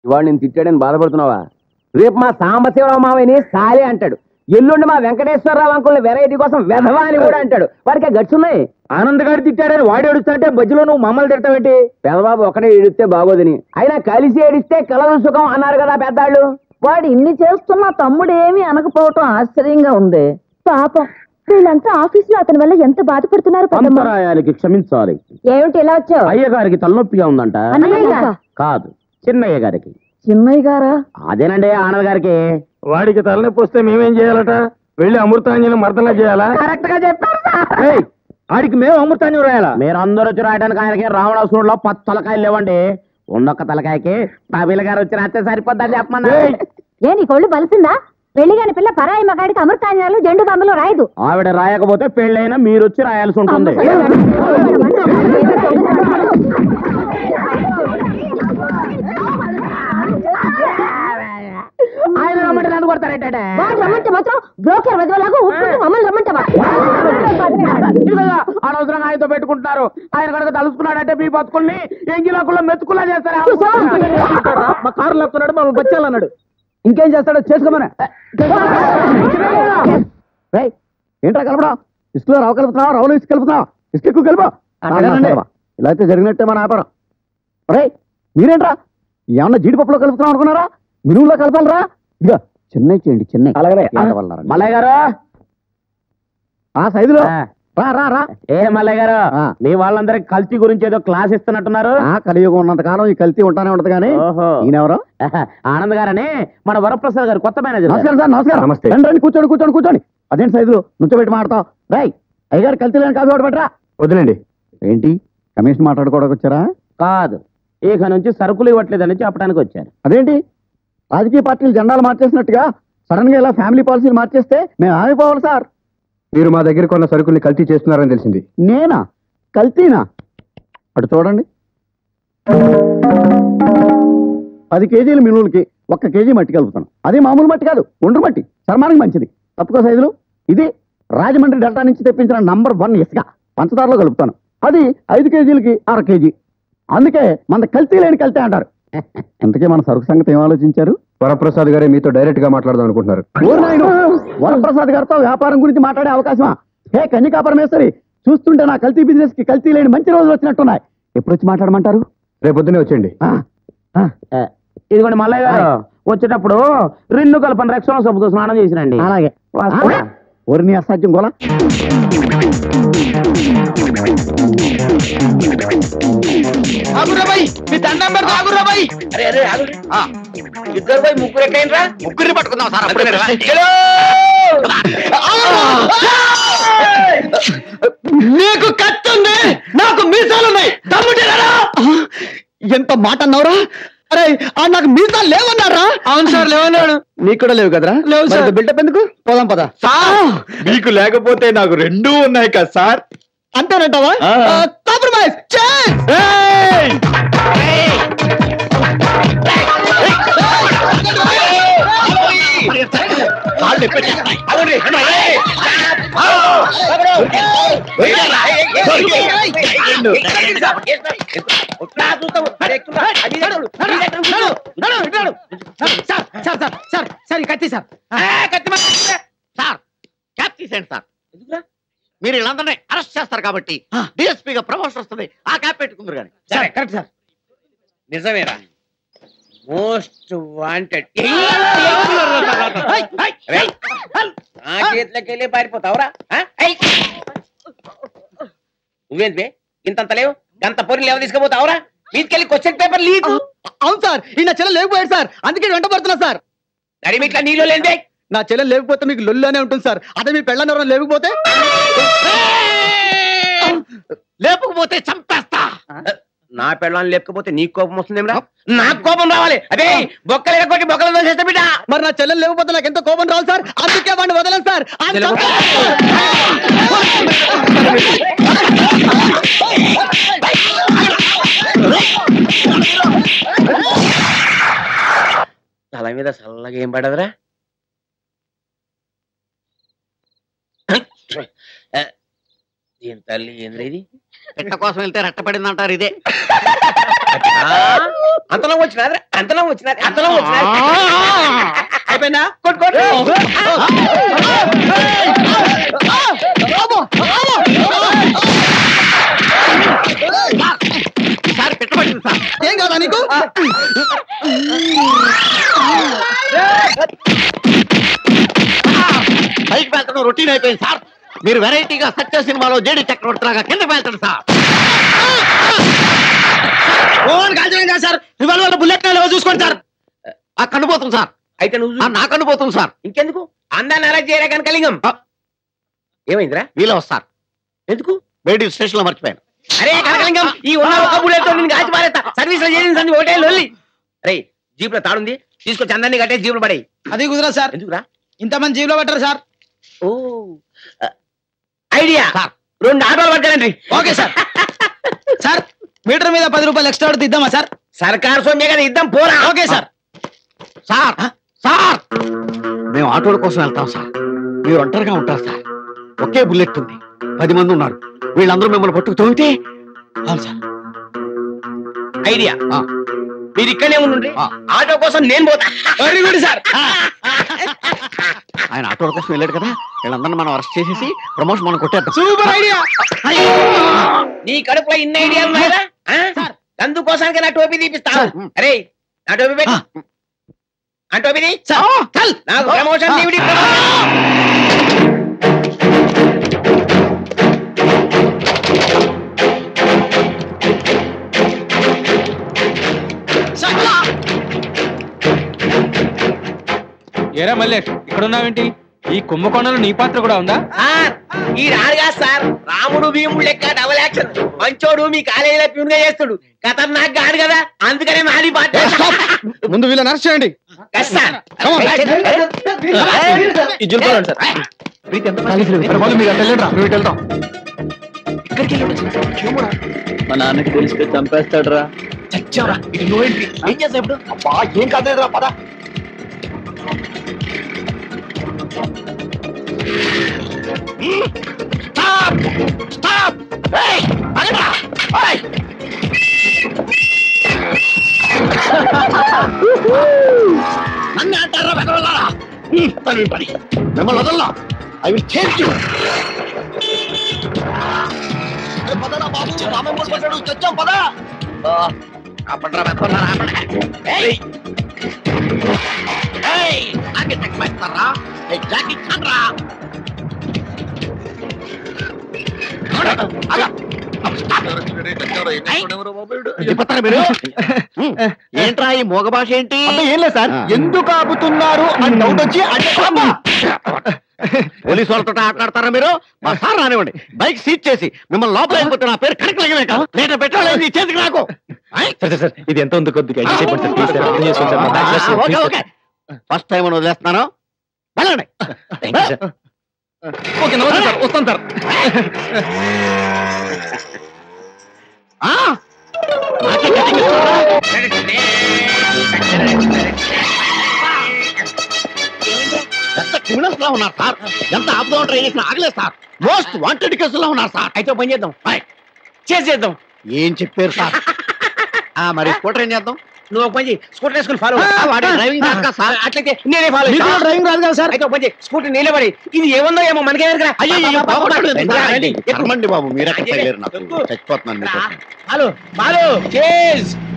ఇవాళ నేను తిట్టాడని బాధపడుతున్నావా రేపు మా సాంబశివరావు మావయ్యని సాలే అంటాడు ఎల్లుండి మా వెంకటేశ్వరరావు అంకుల్ని వెరైటీ కోసం వెధవా అని కూడా అంటాడు వాడికి గట్స్ ఉన్నాయి ఆనంద్ గారు తిట్టాడని వాడు ఏడుస్తుంటే మధ్యలో నువ్వు మమ్మల్ని తిట్టవేంటి పెదబాబు ఒకడే ఏడిస్తే బాగోదని అయినా కలిసి ఏడిస్తే కలదు సుఖం అన్నారు కదా పెద్దాళ్ళు వాడు ఇన్ని చేస్తున్నా తమ్ముడు ఏమీ అనకపోవటం ఆశ్చర్యంగా ఉంది పాపం వీళ్ళంతా ఆఫీస్ లో అతని వల్ల ఎంత బాధపడుతున్నారు పెద్దమ్మ. అంతరాయానికి క్షమించాలి ఏమిటి ఇలా వచ్చావు అయ్య గారికి తలనొప్పిగా ఉందంట అన్నయ్య గారా? కాదు చిన్నయ్య గారికి చిన్నయ్య గారా అదేనండి ఆనంద్ గారికి వాడికి తలనొప్పి వస్తే మేమేం చేయాలట వెళ్ళి అమృతాంజలి మర్దన చేయాలా కరెక్ట్ గా చెప్పారు ఆడికి మేము అమృతాన్ని రాయాలా మీరు అందరూ వచ్చి రాయడానికి ఆయనకి రావణాసురులో పది తలకాయలు లేవండి ఉన్నొక్క తలకాయకి తమిళ గారు వచ్చి రాస్తే సరిపోద్దని చెప్పమన్నా ఏ నీ కొళ్ళు బలిసిందా పెళ్లిగాని పిల్ల పరాయి మగాడికి అమృతాంజనాలు జెండు బాంబులు రాయదు ఆవిడ రాయకపోతే పెళ్ళైనా మీరు వచ్చి రాయాల్సి ఉంటుంది ఆయన రమ్మంటే నన్ను కొడతారేంటే వాడు రమ్మంటే మాత్రం బ్రోకర్ వదిలేలాగా ఊరుకుంటూ మమ్మల్ని రమ్మంటావా ఇదిగో, అనవసరంగా ఆయనతో పెట్టుకుంటున్నారు ఆయన కనుక తలుసుకున్నాడంటే మీ బతుకుల్ని ఎంగిలాకుల్లో మెతుకుల్లా చేస్తారు మా కారు లాక్కున్నాడు మమ్మల్ని బచ్చాలన్నాడు ఇంకేం చేస్తాడో చేసుకోమని ఏంట్రా కలపడా ఇసుకలో రవ కలుపుతున్నావు రవలు ఇసుక కలుపుతున్నావు ఇసుక ఎక్కువ కలుపు ఇలా అయితే జరిగినట్టే మన వ్యాపారం రే మీరేంట్రా ఏమన్నా జీడిపప్పులో కలుపుతున్నాం అనుకున్నారా మినువులో కలపాలరా ఇక చెన్నై చేయండి చెన్నై అలాగే మల్లయ్య గారు ఆ సైజులో రా రా రా ఏ మల్లయ్య గారు మీ వాళ్ళందరికి కల్తీ గురించి ఏదో క్లాస్ ఇస్తున్నట్టున్నారు కలియుగం ఉన్నంత కాలం ఈ కల్తీ ఉంటానే ఉంటది కానీ ఈయనెవరు ఆనంద్ గారని మన వరప్రసాద్ గారు కొత్త మేనేజర్ నమస్కారం సార్ నమస్కారం నమస్తే. రండి రండి కూర్చోండి కూర్చోండి కూర్చోండి అదేంటి సైజులు నుంచోబెట్టి మాడతావు రై అయ్యగారు కల్తీ లేని కాదు పట్టరా వదిలేండి ఏంటి కమిషన్ మాట్లాడుకోవడానికి వచ్చారా కాదు ఇక నుంచి సరుకులు ఇవ్వట్లేదని చెప్పడానికి వచ్చారు అదేంటి రాజకీయ పార్టీలు జెండాలు మార్చేసినట్టుగా సడన్ గా ఇలా ఫ్యామిలీ పాలసీలు మార్చేస్తే మేము ఆగిపోవాలి సార్ మీరు మా దగ్గర కొన్న సరుకుల్ని కల్తీ చేస్తున్నారని తెలిసింది నేనా కల్తీనా అటు చూడండి పది కేజీల మినువులకి ఒక్క కేజీ మట్టి కలుపుతాను అది మామూలు మట్టి కాదు ఒండ్రు మట్టి చర్మానికి మంచిది తప్పుకో సైజులు ఇది రాజమండ్రి డెల్టా నుంచి తెప్పించిన నంబర్ వన్ ఇసుక పంచదారలో కలుపుతాను అది ఐదు కేజీలకి అర కేజీ అందుకే మన కల్తీ లేని కల్తీ అంటారు ఇంతకీ మన సరుకు సంగతి ఏం ఆలోచించారు వరప్రసాద్ గారే మీతో డైరెక్ట్ గా మాట్లాడదాం అనుకుంటున్నారు ఓ నాయనో, వరప్రసాద్ గారితో వ్యాపారం గురించి మాట్లాడే అవకాశమా హే కన్యకా పరమేశ్వరి చూస్తుంటే నా కల్తీ బిజినెస్ కి కల్తీ లేని మంచి రోజులు వచ్చినట్టున్నాయి ఎప్పుడు వచ్చి మాట్లాడమంటారు రేపు పొద్దునే వచ్చేయండి ఇదిగోండి మల్లయ్య గారు వచ్చేటప్పుడు రెండు కలపని రక్షణ సబ్బుతో స్నానం చేసిరండి అలాగే ఒరిని అసాధ్యం గోలా ఆగురాబాయ్ మీ దండం పెడతా ఆగురాబాయ్ అరే అరే ఆగు ఇద్దరు పోయి ముగ్గురు ఎక్కడైనరా ముగ్గురిని పట్టుకుందాం సార్ అప్పుడే నీకు కత్తుంది నాకు మీసాలున్నాయి తమ్ముడేనా ఎంత మాట అన్నావురా అరే ఆ నాకు మీసాలు లేవన్నారా అవును సార్ లేవన్నాడు నీకు కూడా లేవు కదరా లేవు సార్ బిల్డప్ ఎందుకు పోదాం పద సార్ మీకు లేకపోతే నాకు రెండూ ఉన్నాయి కదా సార్ అంతేనంటావా కాంప్రమైజ్ మీరు వీళ్ళందరినీ అరెస్ట్ చేస్తారు కాబట్టి డిఎస్పీగా ప్రమోషన్ వస్తుంది ఆ క్యాప్ పెట్టుకుందరు కానీ సరే కరెక్ట్ సార్ నిజమేరా మోస్ట్ వాంటెడ్ నా చేతిలోకి వెళ్ళి పారిపోతావురా ఆ? ఏయ్! నువ్వేంటి బే? ఇంతంత లేవు గంత పొరి లేవ తీసుకుపోతావురా తీసుకెళ్ళి క్వశ్చన్ పేపర్ లీక్ అవును సార్ ఈ నా చెల్లెలు లేకపోయాడు సార్ అందుకే వెంట పడుతున్నా సార్ నడి మీట్లా నీళ్ళు లేదే నా చెల్లెలు లేకపోతే మీకు లొల్లోనే ఉంటుంది సార్ అదే మీ పెళ్ళని ఎవరైనా లేకపోతే లేకపోతే చంపేస్తా నా పెళ్ళాన్ని లేకపోతే నీ కోపం వస్తుందేమిరా నాకు కోపం రావాలి అదే బొక్కలు ఎరగొట్టి బొక్కలు చేస్తే బిడ్డ మరి నా చెల్లెలు లేకపోతే నాకు ఎంతో కోపం రావాలి సార్ అందుకే వాడిని వదలను సార్ ఆ తల మీద చల్లగా ఏం పడదురా దీని తల్లి ఏంద్ర ఇది పెట్ట కోసం వెళ్తే రెట్టపడింది అంటారు ఇదే అంతలో వచ్చినారు అంతలో వచ్చినారు అంతలో వచ్చినారు అయిపోయిందా కొట్టు కొట్టు సార్ పెట్టబడింది సార్ ఏం కాదా నీకు పైకి వెళ్తడం రొటీన్ అయిపోయింది సార్ మీరు వెరైటీగా సత్య సినిమాలో జేడి చక్రవర్తి లాగా కింద వెళ్తాడు సార్ ఓన్ కాల్చడం కాదు సార్ రివాల్వర్ బుల్లెట్ లేవో చూసుకోండి సార్ ఆ కనుపోతుంది సార్ అయితే నువ్వు ఆ, నా కనుపోతుంది సార్ ఇంకెందుకు అందాన్ని అలా చేయరా కనకలింగం ఏమైందిరా వీలో సార్ ఎందుకు వేడి స్టేషన్ లో మర్చిపోయాను అరే కనకలింగం ఈ ఉన్న ఒక బుల్లెట్ తో నేను కాల్చి పారేస్తా సర్వీస్ లో చేసిన సంది ఒకటే లొల్లి అరే జీప్ లో తాడుంది తీసుకొచ్చి అందరినీ కట్టే జీప్ లో పడే అది కుదరా సార్ ఎందుకురా ఇంతమంది జీబులో పట్టారు సార్ ఓ ఐడియా సార్. రెండు ఆటోలు పట్టుకోండి ఓకే సార్ సార్ మీటర్ మీద పది రూపాయలు ఎక్స్ట్రా పడితే ఇద్దామా సార్ సర్కార్ సొమ్మే కదా ఇద్దాం పోరా ఓకే సార్ సార్ సార్ మేము ఆటోల కోసం వెళ్తాం సార్ మీరు ఒంటరిగా ఉంటారు సార్ ఒకే బుల్లెట్ ఉంది పది మంది ఉన్నారు వీళ్ళందరూ మిమ్మల్ని పట్టుకు తోమితే అవును సార్ ఐడియా ఆ. మీరు ఇక్కడనే ఉండండి ఆ. ఆటో కోసం నేను పోతా వెరీ గుడ్ సార్ ఆయన ఆటోల కోసం వెళ్ళాడు కదా వీళ్ళందరినీ మనం అరెస్ట్ చేసేసి ప్రమోషన్ మనం కొట్టేద్దాం సూపర్ ఐడియా నీ కడుపులో ఇన్ని ఐడియాలు ఉన్నాయా సార్. అందుకోసానికి నా టోపీ తీపిస్తా సార్. అరే నా టోపీ పెట్టి ఆ టోపీ తీ. సార్ చల్ నాకు ప్రమోషన్ నీవిడి ప్రమోషన్ ఏరా మల్లేష్ ఇక్కడ ఉన్నావేంటి ఈ కుంభకోణంలో నీ పాత్ర కూడా ఉందా సార్ ఈ రాడుగా సార్ రాముడు భీముడు లెక్క డబల్ యాక్షన్ మంచోడు మీ కాలేజీలో ప్యూన్ గా చేస్తాడు ఖతర్నాక్ కాదు కదా అందుకనే నాది పాట ముందు వీళ్ళని అరెస్ట్ చేయండి మా నాన్నకి తెలిస్తే చంపేస్తాడు రా ఏం చేస్తా ఇప్పుడు అబ్బా ఏం కాదేరా పద స్టాప్ స్టాప్ ఏయ్ ఆగండ్రా ఏయ్ నన్ను అంటారా వెదవలారా పని పని మిమ్మల్ని వదల్లా ఐ విల్ చేంజ్ యూ పదరా బాబు రామమ్మ పడ్డాడు చచ్చాం పదా ఆపండ్రా వెదవలారా ఏయ్ ఏయ్ నాకే తక్కువేస్తారా ఏయ్ జాకీ చాన్ రా మీరు ఏంట్రా ఈ మోగ భాష ఏంటి ఏం లేదు సార్ ఆ. ఎందుకు ఆపుతున్నారు అని డౌట్ వచ్చి అంటే పోలీసు వాళ్ళతో ఆటలాడతారా మీరు మా సార్ రానివ్వండి బైక్ సీజ్ చేసి మిమ్మల్ని లోపల అయిపోతే నా పేరు కడకలగమే కాదు లేట పెట్టాలి చేతికి నాకు ఆయ్. సరే సార్ ఇది ఎంత ఉంది కొద్దిగా adjust చేయమని సార్. Please సార్, అర్థం చేసుకోండి సార్. మా బ్యాచ్ ఆ, చేస్తాం. Okay Please okay sir. First time వదిలేస్తున్నాను వెళ్ళండి Thank you, సార్. ఓకే నమస్తే సార్ వస్తాను సార్ ఆ, నాకే కటింగ్ ఇస్తారా? ఎంత క్రిమినల్స్ లా ఉన్నారు సార్ ఎంత ఆపుదాం ట్రై చేసిన ఆగలేదు సార్ మోస్ట్ వాంటెడ్ కేసులో ఉన్నారు సార్ అయితే ఓ పని చేద్దాం ఆయ్. చేసేద్దాం ఏం చెప్పారు సార్ ఆ, మరి స్కూటర్ ఏం చేద్దాం నువ్వు ఒక పని చేయి స్కూటర్ వేసుకుని ఫాలో ఆ, వాడి డ్రైవింగ్ రాదు కదా సార్ అట్లయితే నేనే ఫాలో మీకు కూడా డ్రైవింగ్ రాదు కదా సార్ అయితే ఒక పని చేయి స్కూటర్ నేనే పడి ఇది ఏముందో ఏమో మనకే ఎరగరా. అయ్యో బాగుపడలేదు రండి, రండి. రమ్మండి బాబు మీరెక్కడ తగిలేరు నాకు చచ్చిపోతున్నాను మీకోసం. Hello Balu chase